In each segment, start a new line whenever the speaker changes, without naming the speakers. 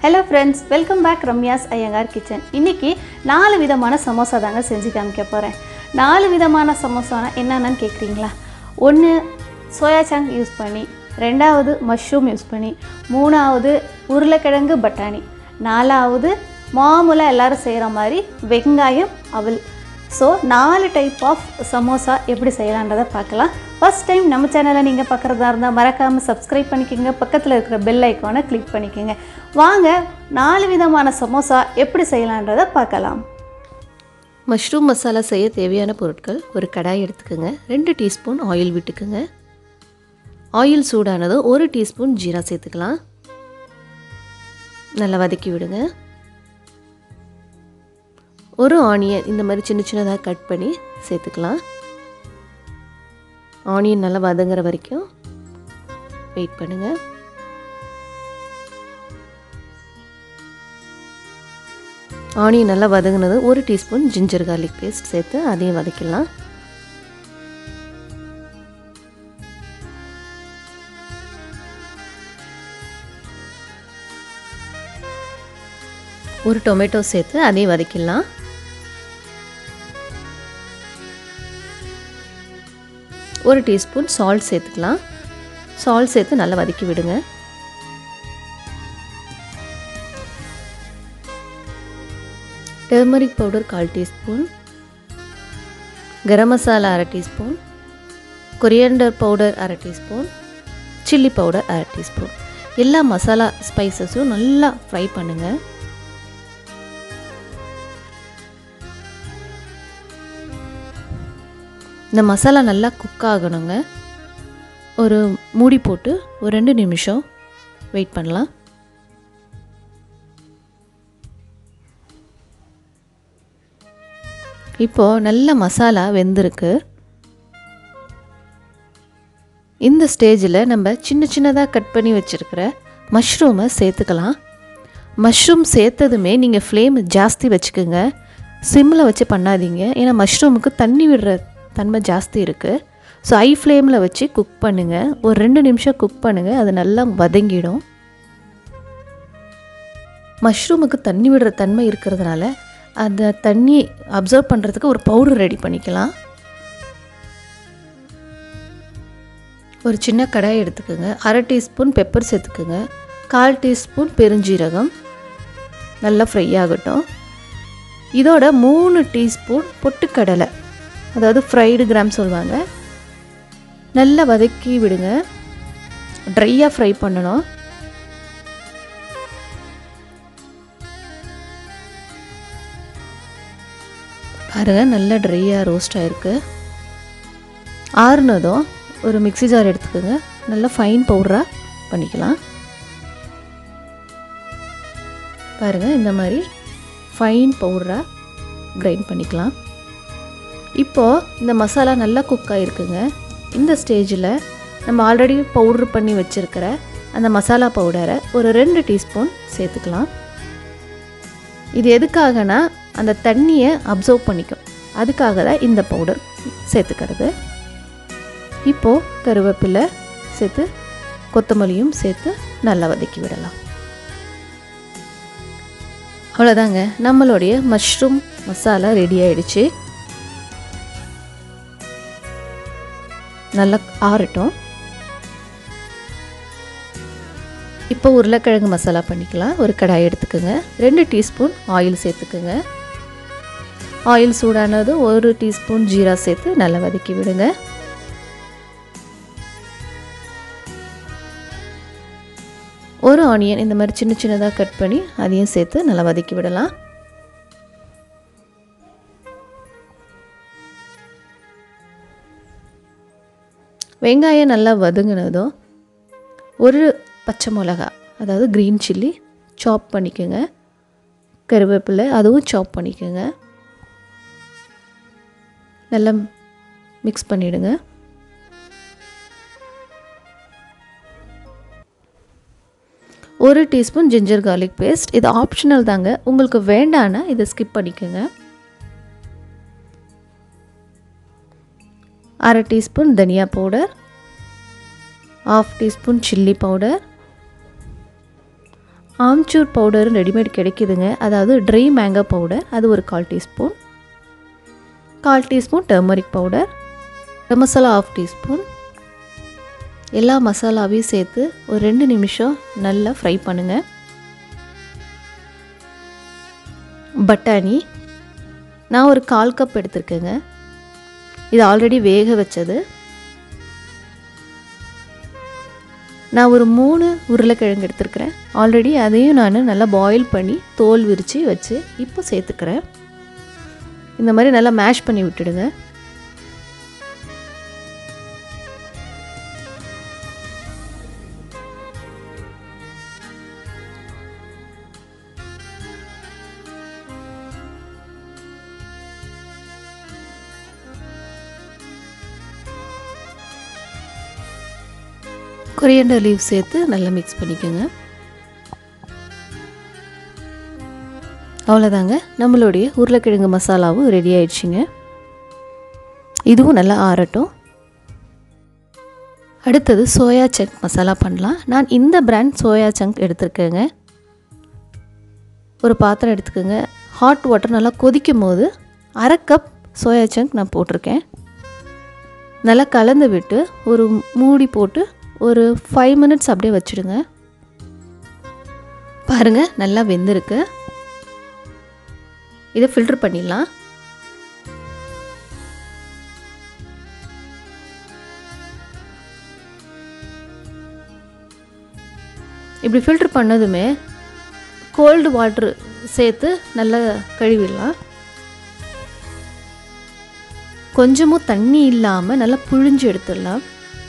hello friends welcome back ரம்யாஸ் Iyengar kitchen இன்றைக்கி நாலு விதமான சமோசா தாங்க செஞ்சு காமிக்க போகிறேன் நாலு விதமான சமோசானா என்னென்னு கேட்குறீங்களா ஒன்று சோயா சங்க் யூஸ் பண்ணி ரெண்டாவது மஷ்ரூம் யூஸ் பண்ணி மூணாவது உருளைக்கிழங்கு பட்டாணி நாலாவது மாமூலாக எல்லாரும் செய்கிற மாதிரி வெங்காயம் அவல் ஸோ நாலு டைப் ஆஃப் சமோசா எப்படி செய்யலான்றதை பார்க்கலாம் ஃபர்ஸ்ட் டைம் நம்ம சேனலை நீங்கள் பார்க்குறதா இருந்தால் மறக்காமல் சப்ஸ்கிரைப் பண்ணிக்கோங்க பக்கத்தில் இருக்கிற பெல் ஐக்கானை கிளிக் பண்ணிக்கோங்க வாங்க நாலு விதமான சமோசா எப்படி செய்யலான்றதை பார்க்கலாம்
மஷ்ரூம் மசாலா செய்ய தேவையான பொருட்கள் ஒரு கடாய் எடுத்துக்கோங்க ரெண்டு டீஸ்பூன் ஆயில் விட்டுக்குங்க ஆயில் சூடானதும் ஒரு டீஸ்பூன் ஜீரா சேர்த்துக்கலாம் நல்லா வதக்கி விடுங்க ஒரு ஆனியன் இந்த மாதிரி சின்ன சின்னதாக கட் பண்ணி சேர்த்துக்கலாம் ஆனியன் நல்லா வதங்குற வரைக்கும் வெயிட் பண்ணுங்கள் ஆனியன் நல்லா வதங்கினது ஒரு டீஸ்பூன் ஜிஞ்சர் கார்லிக் பேஸ்ட் சேர்த்து அதையும் வதக்கிடலாம் ஒரு டொமேட்டோ சேர்த்து அதையும் வதக்கிடலாம் ஒரு டீஸ்பூன் சால்ட் சேர்த்துக்கலாம் சால்ட் சேர்த்து நல்லா வதக்கி விடுங்க டர்மரிக் பவுடர் கால் டீஸ்பூன் கரம் மசாலா அரை டீஸ்பூன் கொரியண்டர் பவுடர் அரை டீஸ்பூன் சில்லி பவுடர் அரை டீஸ்பூன் எல்லா மசாலா ஸ்பைசஸும் நல்லா ஃப்ரை பண்ணுங்கள் இந்த மசாலா நல்லா குக் ஆகணுங்க ஒரு மூடி போட்டு ஒரு ரெண்டு நிமிஷம் வெயிட் பண்ணலாம் இப்போது நல்ல மசாலா வெந்திருக்கு இந்த ஸ்டேஜில் நம்ம சின்ன சின்னதாக கட் பண்ணி வச்சுருக்கிற மஷ்ரூமை சேர்த்துக்கலாம் மஷ்ரூம் சேர்த்ததுமே நீங்கள் ஃப்ளேம் ஜாஸ்தி வச்சுக்கோங்க சிம்மில் வச்சு பண்ணாதீங்க ஏன்னா மஷ்ரூமுக்கு தண்ணி விடுற தன்மை ஜாஸ்தி இருக்குது ஸோ ஐ ஃப்ளேமில் வச்சு குக் பண்ணுங்கள் ஒரு ரெண்டு நிமிஷம் குக் பண்ணுங்கள் அது நல்லா வதங்கிடும் மஷ்ரூமுக்கு தண்ணி விடுற தன்மை இருக்கிறதுனால அந்த தண்ணி அப்சர்வ் பண்ணுறதுக்கு ஒரு பவுடர் ரெடி பண்ணிக்கலாம் ஒரு சின்ன கடாய் எடுத்துக்கோங்க அரை டீஸ்பூன் பெப்பர் சேர்த்துக்குங்க கால் டீஸ்பூன் பெருஞ்சீரகம் நல்லா ஃப்ரை ஆகட்டும் இதோட மூணு டீஸ்பூன் பொட்டுக்கடலை அதாவது ஃப்ரைடு கிராம் சொல்லுவாங்க நல்லா வதக்கி விடுங்க ட்ரையாக ஃப்ரை பண்ணணும் பாருங்கள் நல்லா ட்ரையாக ரோஸ்ட் ஆகிருக்கு ஆறுனதும் ஒரு மிக்ஸி ஜார் எடுத்துக்கோங்க நல்லா ஃபைன் பவுடராக பண்ணிக்கலாம் பாருங்கள் இந்த மாதிரி ஃபைன் பவுடராக கிரைண்ட் பண்ணிக்கலாம் இப்போது இந்த மசாலா நல்லா குக் ஆகிருக்குங்க இந்த ஸ்டேஜில் நம்ம ஆல்ரெடி பவுட்ரு பண்ணி வச்சுருக்கிற அந்த மசாலா பவுடரை ஒரு ரெண்டு டீஸ்பூன் சேர்த்துக்கலாம் இது எதுக்காகனா அந்த தண்ணியை அப்சர்வ் பண்ணிக்கும் அதுக்காக தான் இந்த பவுடர் சேர்த்துக்கிறது இப்போது கருவேப்பிலை சேர்த்து கொத்தமல்லியும் சேர்த்து நல்லா வதக்கி விடலாம் அவ்வளோதாங்க நம்மளுடைய மஷ்ரூம் மசாலா ரெடி ஆயிடுச்சு நல்லா ஆறட்டும் இப்போ உருளைக்கிழங்கு மசாலா பண்ணிக்கலாம் ஒரு கடாய் எடுத்துக்கோங்க ரெண்டு டீஸ்பூன் ஆயில் சேர்த்துக்குங்க ஆயில் சூடானதும் ஒரு டீஸ்பூன் ஜீரா சேர்த்து நல்லா வதக்கி விடுங்க ஒரு ஆனியன் இந்த மாதிரி சின்ன சின்னதாக கட் பண்ணி அதையும் சேர்த்து நல்லா வதக்கி விடலாம் வெங்காயம் நல்லா வதங்கினதும் ஒரு பச்சை மிளகா அதாவது க்ரீன் சில்லி சாப் பண்ணிக்கோங்க கருவேப்பிலை அதுவும் சாப் பண்ணிக்கோங்க நல்லா மிக்ஸ் பண்ணிவிடுங்க ஒரு டீஸ்பூன் ஜிஞ்சர் கார்லிக் பேஸ்ட் இது ஆப்ஷனல் தாங்க உங்களுக்கு வேண்டான்னா இதை ஸ்கிப் பண்ணிக்கோங்க அரை டீஸ்பூன் தனியா powder half teaspoon chilli powder amchur powder readymade கிடைக்குதுங்க அதாவது ட்ரை மேங்கோ பவுடர் அது ஒரு கால் டீஸ்பூன் கால் teaspoon turmeric powder masala half teaspoon எல்லா மசாலாவையும் சேர்த்து ஒரு ரெண்டு நிமிஷம் நல்லா ஃப்ரை பண்ணுங்கள் பட்டாணி நான் ஒரு கால் கப் எடுத்திருக்கேங்க இது ஆல்ரெடி வேக வச்சது நான் ஒரு மூணு உருளைக்கிழங்கு எடுத்துருக்கிறேன் ஆல்ரெடி அதையும் நான் நல்லா பாயில் பண்ணி தோல் விரித்து வச்சு இப்போ சேர்த்துக்கிறேன் இந்த மாதிரி நல்லா மேஷ் பண்ணி விட்டுடுங்க கொரியண்டர் லீவ் சேர்த்து நல்லா மிக்ஸ் பண்ணிக்கோங்க அவ்வளோதாங்க நம்மளுடைய உருளைக்கிழங்கு மசாலாவும் ரெடி ஆயிடுச்சுங்க இதுவும் நல்லா ஆறட்டும் அடுத்தது சோயா சங்க் மசாலா பண்ணலாம் நான் இந்த பிராண்ட் சோயா சங்க் எடுத்திருக்கேங்க ஒரு பாத்திரம் எடுத்துக்கோங்க ஹாட் வாட்டர் நல்லா கொதிக்கும் போது அரை கப் சோயா சங்க் நான் போட்டிருக்கேன் நல்லா கலந்து விட்டு ஒரு மூடி போட்டு ஒரு ஃபைவ் மினிட்ஸ் அப்படியே வச்சுடுங்க பாருங்கள் நல்லா வெந்திருக்கு இதை ஃபில்டர் பண்ணிடலாம் இப்படி ஃபில்டர் பண்ணதுமே கோல்டு வாட்ரு சேர்த்து நல்லா கழுவிடலாம் கொஞ்சமும் தண்ணி இல்லாமல் நல்லா புழிஞ்சு எடுத்துடலாம்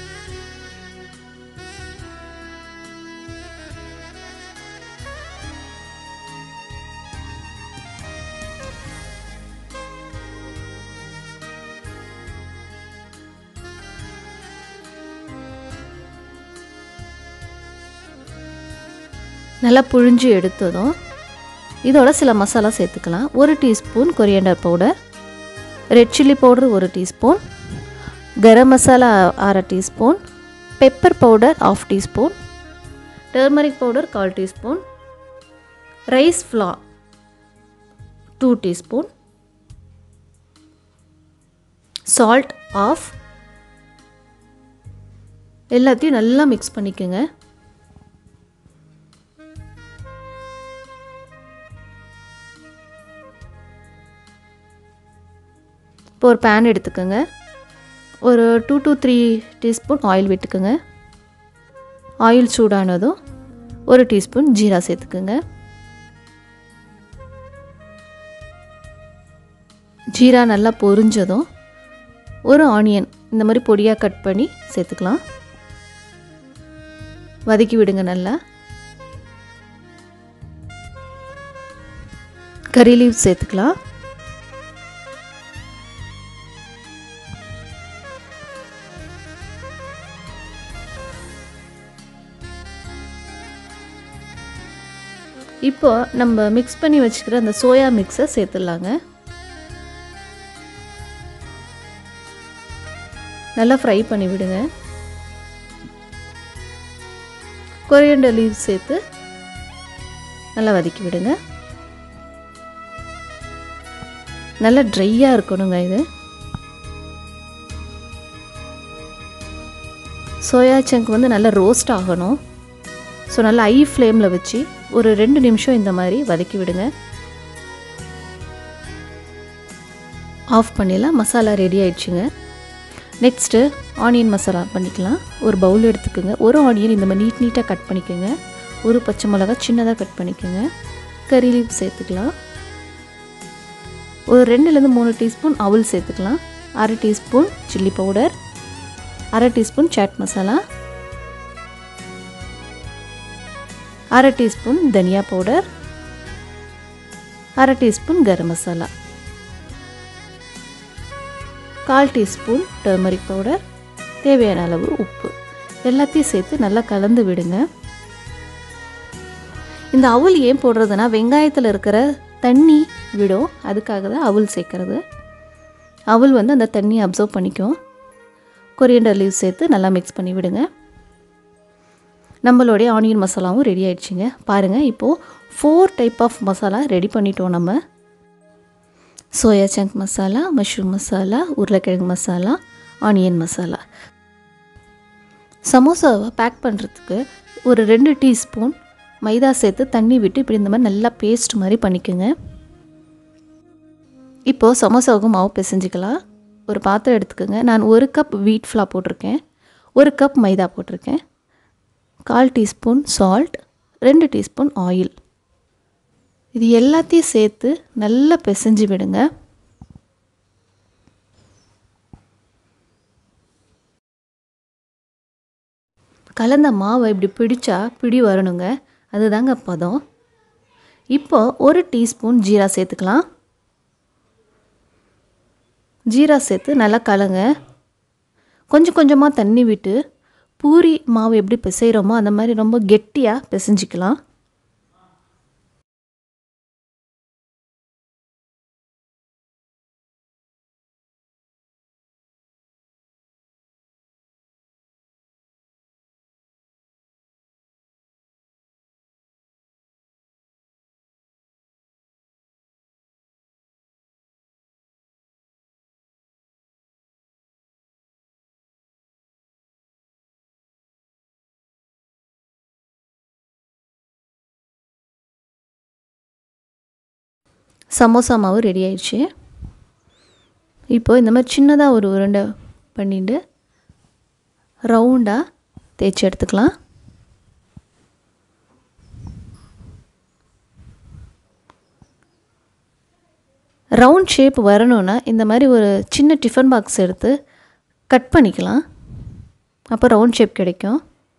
நல்லா புழிஞ்சு எடுத்ததும் இதோட சில மசாலா சேர்த்துக்கலாம் ஒரு teaspoon coriander powder red chilli powder ஒரு டீஸ்பூன் கரம் மசாலா அரை teaspoon pepper powder half teaspoon turmeric powder கால் teaspoon rice flour two teaspoon salt half எல்லாத்தையும் நல்லா மிக்ஸ் பண்ணிக்கோங்க இப்போ ஒரு பேன் எடுத்துக்கோங்க ஒரு two to three teaspoon oil விட்டுக்குங்க ஆயில் சூடானதும் ஒரு டீஸ்பூன் ஜீரா சேர்த்துக்குங்க ஜீரா நல்லா பொரிஞ்சதும் ஒரு ஆனியன் இந்த மாதிரி பொடியாக கட் பண்ணி சேர்த்துக்கலாம் வதக்கி விடுங்க நல்லா கறி லீவ் சேர்த்துக்கலாம் இப்போ நம்ம மிக்ஸ் பண்ணி வச்சுக்கிற அந்த சோயா மிக்ஸை சேர்த்துடலாங்க நல்லா ஃப்ரை பண்ணி விடுங்க கொரியண்டர் லீவ் சேர்த்து நல்லா வதக்கி விடுங்க நல்லா ட்ரையாக இருக்கணுங்க இது சோயா சங்க் வந்து நல்லா ரோஸ்ட் ஆகணும் ஸோ நல்லா ஐ ஃப்ளேமில் வச்சு ஒரு ரெண்டு நிமிஷம் இந்த மாதிரி வதக்கி விடுங்க ஆஃப் பண்ணிடலாம் மசாலா ரெடி ஆயிடுச்சுங்க நெக்ஸ்ட்டு ஆனியன் மசாலா பண்ணிக்கலாம் ஒரு பவுல் எடுத்துக்கோங்க ஒரு ஆனியன் இந்த மாதிரி நீட் நீட்டாக கட் பண்ணிக்கோங்க ஒரு பச்சை மிளகா சின்னதாக கட் பண்ணிக்கோங்க கறி லீவ் சேர்த்துக்கலாம் ஒரு ரெண்டுலேருந்து மூணு டீஸ்பூன் அவல் சேர்த்துக்கலாம் அரை டீஸ்பூன் சில்லி பவுடர் அரை டீஸ்பூன் சாட் மசாலா அரை டீஸ்பூன் தனியா பவுடர் அரை டீஸ்பூன் கரம் மசாலா கால் டீஸ்பூன் டர்மரிக் பவுடர் தேவையான அளவு உப்பு எல்லாத்தையும் சேர்த்து நல்லா கலந்து விடுங்க இந்த அவுல் ஏன் போடுறதுனா வெங்காயத்தில் இருக்கிற தண்ணி விடும் அதுக்காக தான் அவுல் சேர்க்கறது அவுல் வந்து அந்த தண்ணி அப்சர்வ் பண்ணிக்கும் கொரியண்டர் லீவ் சேர்த்து நல்லா மிக்ஸ் பண்ணி விடுங்க நம்மளுடைய ஆனியன் மசாலாவும் ரெடி ஆயிடுச்சுங்க பாருங்கள் இப்போது four type of masala ready பண்ணிட்டோம் நம்ம soya chunk masala mushroom masala உருளைக்கிழங்கு மசாலா ஆனியன் மசாலா சமோசாவை பேக் பண்ணுறதுக்கு ஒரு ரெண்டு டீஸ்பூன் மைதா சேர்த்து தண்ணி விட்டு இப்படி இந்த மாதிரி நல்லா பேஸ்ட் மாதிரி பண்ணிக்கோங்க இப்போது சமோசாவுக்கு மாவு பிசைஞ்சிக்கலாம் ஒரு பாத்திரம் எடுத்துக்கோங்க நான் ஒரு கப் வீட் ஃப்ளா போட்டிருக்கேன் ஒரு கப் மைதா போட்டிருக்கேன் கால் டீஸ்பூன் சால்ட் ரெண்டு டீஸ்பூன் ஆயில் இது எல்லாத்தையும் சேர்த்து நல்லா பிசைஞ்சு விடுங்க கலந்த மாவை இப்படி பிடிச்சா பிடி வரணுங்க அதுதாங்க பதம் இப்போ ஒரு டீஸ்பூன் ஜீரா சேர்த்துக்கலாம் ஜீரா சேர்த்து நல்லா கலங்க கொஞ்சம் கொஞ்சமாக தண்ணி விட்டு பூரி மாவு எப்படி பிசைகிறோமோ அந்த மாதிரி ரொம்ப கெட்டியாக பிசைஞ்சிக்கலாம் சமோசா மாவு ரெடி ஆயிடுச்சு இப்போ இந்த மாதிரி சின்னதாக ஒரு உருண்டை பண்ணிட்டு ரவுண்டாக தேய்ச்சி எடுத்துக்கலாம் ரவுண்ட் ஷேப் வரணும்னா இந்த மாதிரி ஒரு சின்ன டிஃபன் பாக்ஸ் எடுத்து கட் பண்ணிக்கலாம் அப்போ ரவுண்ட் ஷேப் கிடைக்கும்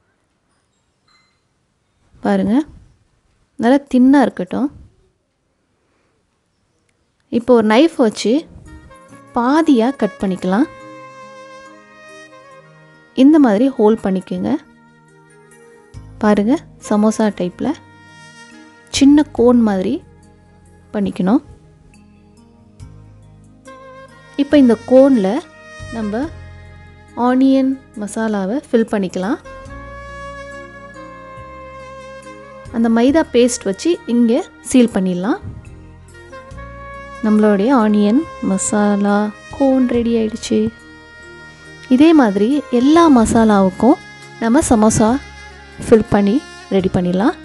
பாருங்கள் நல்லா தின்னாக இருக்கட்டும் இப்போ ஒரு நைஃப் வச்சு பாதியாக கட் பண்ணிக்கலாம் இந்த மாதிரி ஹோல் பண்ணிக்கோங்க பாருங்கள் சமோசா டைப்பில் சின்ன கோன் மாதிரி பண்ணிக்கணும் இப்போ இந்த கோனில் நம்ம ஆனியன் மசாலாவை ஃபில் பண்ணிக்கலாம் அந்த மைதா பேஸ்ட் வச்சு இங்கே சீல் பண்ணிடலாம் நம்மளுடைய ஆனியன் மசாலா கோன் ரெடி ஆயிடுச்சு இதே மாதிரி எல்லா மசாலாவுக்கும் நம்ம சமோசா ஃபில் பண்ணி ரெடி பண்ணிடலாம்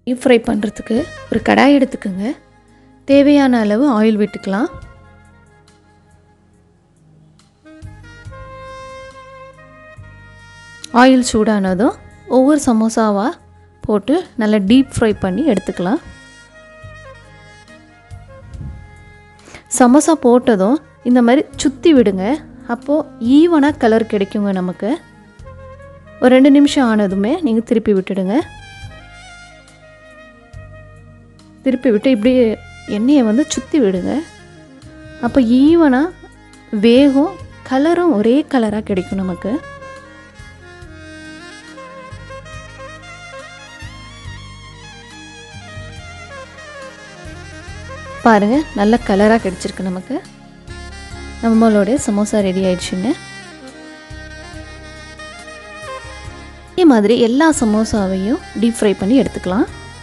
டீப் ஃப்ரை பண்ணுறதுக்கு ஒரு கடாய் எடுத்துக்கோங்க தேவையான அளவு ஆயில் விட்டுக்கலாம் ஆயில் சூடானதும் ஒவ்வொரு சமோசாவாக போட்டு நல்லா டீப் ஃப்ரை பண்ணி எடுத்துக்கலாம் சமோசா போட்டதும் இந்த மாதிரி சுற்றி விடுங்க அப்போது ஈவனாக கலர் கிடைக்குங்க நமக்கு ஒரு ரெண்டு நிமிஷம் ஆனதுமே நீங்கள் திருப்பி விட்டுடுங்க திருப்பி விட்டு இப்படி எண்ணெயை வந்து சுற்றி விடுங்க அப்போ ஈவனாக வேகும் கலரும் ஒரே கலராக கிடைக்கும் நமக்கு பாருங்கள் நல்ல கலராக கிடச்சிருக்கு நமக்கு நம்மளோட சமோசா ரெடி ஆயிடுச்சுங்க இதே மாதிரி எல்லா சமோசாவையும் டீப் ஃப்ரை பண்ணி எடுத்துக்கலாம்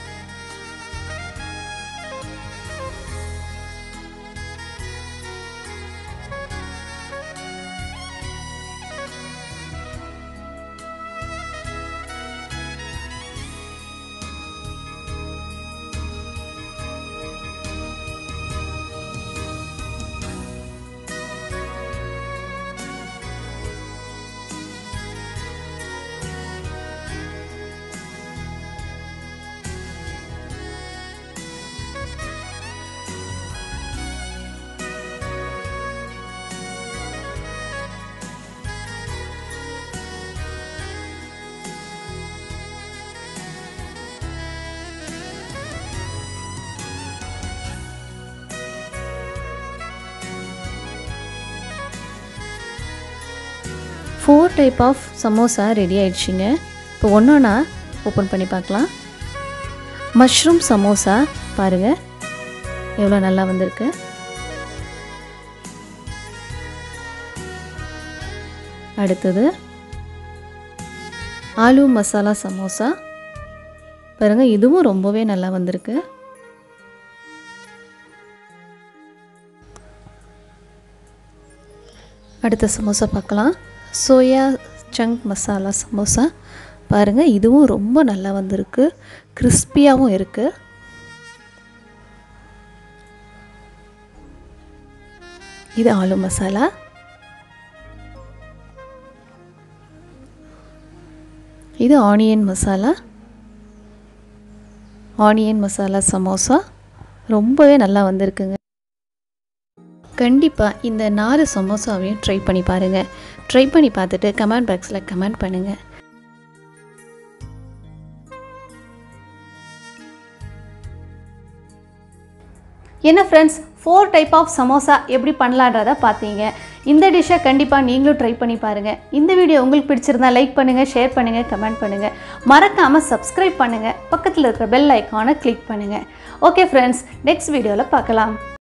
four type of samosa ready ஆயிடுச்சுங்க இப்போ ஒன்றா ஓப்பன் பண்ணி பார்க்கலாம் மஷ்ரூம் சமோசா பாருங்கள் எவ்வளோ நல்லா வந்திருக்கு அடுத்தது ஆலு மசாலா சமோசா பாருங்கள் இதுவும் ரொம்பவே நல்லா வந்திருக்கு அடுத்த சமோசா பார்க்கலாம் சோயா சங்க் மசாலா சமோசா பாருங்கள் இதுவும் ரொம்ப நல்லா வந்திருக்கு கிறிஸ்பியாகவும் இருக்குது இது ஆலு மசாலா இது ஆனியன் மசாலா ஆனியன் மசாலா சமோசா ரொம்பவே நல்லா வந்திருக்குங்க கண்டிப்பாக இந்த நாலு சமோசாவையும் ட்ரை பண்ணி பாருங்கள் ட்ரை பண்ணி பார்த்துட்டு கமெண்ட் பாக்ஸில் கமெண்ட் பண்ணுங்கள்
என்ன friends four type of samosa எப்படி பண்ணலான்றத பார்த்தீங்க இந்த டிஷ்ஷை கண்டிப்பாக நீங்களும் ட்ரை பண்ணி பாருங்கள் இந்த வீடியோ உங்களுக்கு பிடிச்சிருந்தா லைக் பண்ணுங்கள் ஷேர் பண்ணுங்கள் கமெண்ட் பண்ணுங்கள் மறக்காமல் சப்ஸ்கிரைப் பண்ணுங்கள் பக்கத்தில் இருக்கிற பெல் ஐக்கானை கிளிக் பண்ணுங்கள் ஓகே ஃப்ரெண்ட்ஸ் நெக்ஸ்ட் வீடியோவில் பார்க்கலாம்